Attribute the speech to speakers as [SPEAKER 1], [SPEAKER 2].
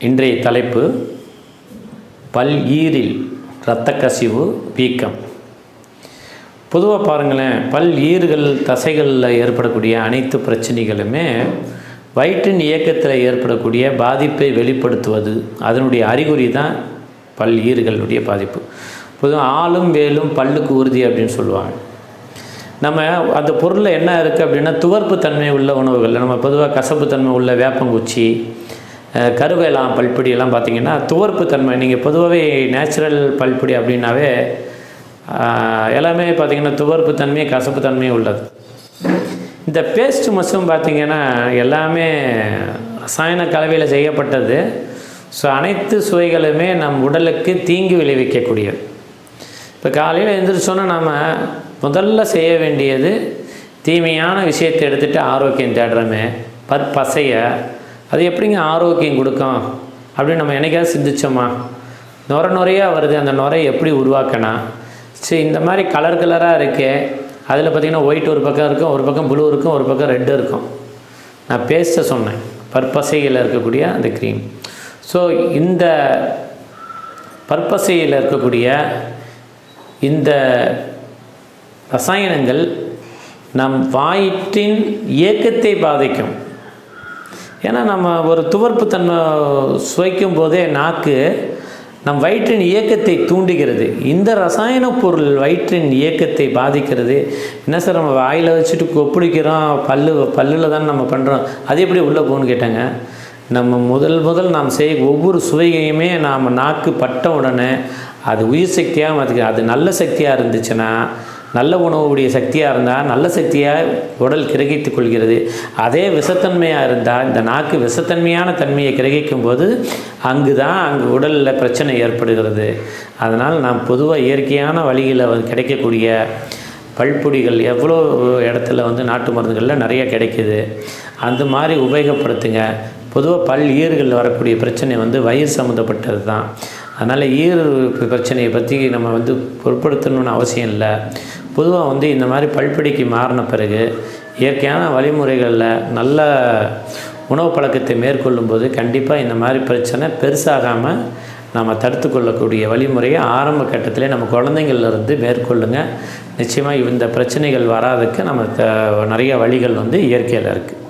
[SPEAKER 1] இன்றைய தலைப்பு பல் ஈரில் இரத்த கசிவு வீக்கம் பொதுவாக பாருங்களேன் பல் ஈறுகள் தசைகளில் ஏற்படக்கூடிய அனைத்து பிரச்சனைகளுமே வயிற்றின் இயக்கத்தில் ஏற்படக்கூடிய பாதிப்பை வெளிப்படுத்துவது அதனுடைய அறிகுறி தான் பல் ஈறுகளுடைய பாதிப்பு பொதுவாக ஆளும் வேலும் பல்லுக்கு உறுதி அப்படின்னு சொல்லுவாங்க நம்ம அந்த பொருளில் என்ன இருக்குது அப்படின்னா துவர்ப்பு தன்மை உள்ள உணவுகள் நம்ம பொதுவாக கசப்பு தன்மை உள்ள வேப்பங்குச்சி அஹ், கருவேலாம் பல்பொடி எல்லாம் பார்த்தீங்கன்னா துவர்ப்பு தன்மை நீங்கள் பொதுவாகவே நேச்சுரல் பல்பொடி அப்படின்னாவே ஆஹ், எல்லாமே பார்த்தீங்கன்னா துவர்ப்பு தன்மை கசப்பு தன்மையும் உள்ளது இந்த பேஸ்ட் மஷும் பார்த்தீங்கன்னா எல்லாமே ரசாயன கலவையில் செய்யப்பட்டது ஸோ அனைத்து சுவைகளுமே நம் உடலுக்கு தீங்கு விளைவிக்கக்கூடியது இப்போ காலையில் எழுந்திரிச்சோன்னா நாம் முதல்ல செய்ய வேண்டியது தீமையான விஷயத்தை எடுத்துகிட்டு ஆரோக்கியம் தேடுறோமே பற்பசைய அது எப்படிங்க ஆரோக்கியம் கொடுக்கும் அப்படின்னு நம்ம என்னைக்காவது சிந்திச்சோமா நுர நுறையாக வருது அந்த நுரை எப்படி உருவாக்கணும் சரி இந்த மாதிரி கலர் கலராக இருக்கே அதில் பார்த்திங்கன்னா ஒயிட் ஒரு பக்கம் இருக்கும் ஒரு பக்கம் ப்ளூ இருக்கும் ஒரு பக்கம் ரெட்டு இருக்கும் நான் பேஸ்ட்டை சொன்னேன் பற்பசையில் இருக்கக்கூடிய அந்த க்ரீம் ஸோ இந்த பற்பசையில் இருக்கக்கூடிய இந்த ரசாயனங்கள் நம் வயிற்றின் இயக்கத்தை பாதிக்கும் ஏன்னா நம்ம ஒரு துவர்ப்பு தன்மை சுவைக்கும் போதே நாக்கு நம் வயிற்றின் இயக்கத்தை தூண்டுகிறது இந்த ரசாயன பொருள் வயிற்றின் இயக்கத்தை பாதிக்கிறது என்ன சார் நம்ம வாயில் வச்சுட்டு கொப்பளிக்கிறோம் பல்லு பல்லில் தான் நம்ம பண்ணுறோம் அது எப்படி உள்ளே போகணும்னு கேட்டாங்க நம்ம முதல் முதல் நாம் செய்ய ஒவ்வொரு சுவையையுமே நாம் நாக்கு பட்ட உடனே அது உயிர் சக்தியாக மாற்றிக்க அது நல்ல சக்தியாக இருந்துச்சுன்னா நல்ல உணவுடைய சக்தியாக இருந்தால் நல்ல சக்தியாக உடல் கிரகித்துக் கொள்கிறது அதே விஷத்தன்மையாக இருந்தால் இந்த நாக்கு விஷத்தன்மையான தன்மையை கிரகிக்கும் போது அங்கு தான் அங்கு உடலில் பிரச்சனை ஏற்படுகிறது அதனால் நாம் பொதுவாக இயற்கையான வழியில் வந்து கிடைக்கக்கூடிய பல்பொடிகள் எவ்வளோ இடத்துல வந்து நாட்டு மருந்துகளில் நிறைய கிடைக்குது அந்த மாதிரி உபயோகப்படுத்துங்க பொதுவாக பல் ஈறுகளில் வரக்கூடிய பிரச்சனை வந்து வயிறு சம்மந்தப்பட்டது தான் அதனால் ஈறு பிரச்சனையை பற்றி நம்ம வந்து பொருட்படுத்தணும்னு அவசியம் இல்லை பொதுவாக வந்து இந்த மாதிரி பல்பொடிக்கு மாறின பிறகு இயற்கையான வழிமுறைகளில் நல்ல உணவு பழக்கத்தை மேற்கொள்ளும்போது கண்டிப்பாக இந்த மாதிரி பிரச்சனை பெருசாகாமல் நம்ம தடுத்து கொள்ளக்கூடிய வழிமுறையை ஆரம்ப கட்டத்திலே நம்ம குழந்தைங்கள்லேருந்து மேற்கொள்ளுங்க நிச்சயமாக இந்த பிரச்சனைகள் வராதுக்கு நம்ம த- நிறைய வழிகள் வந்து இயற்கையில் இருக்குது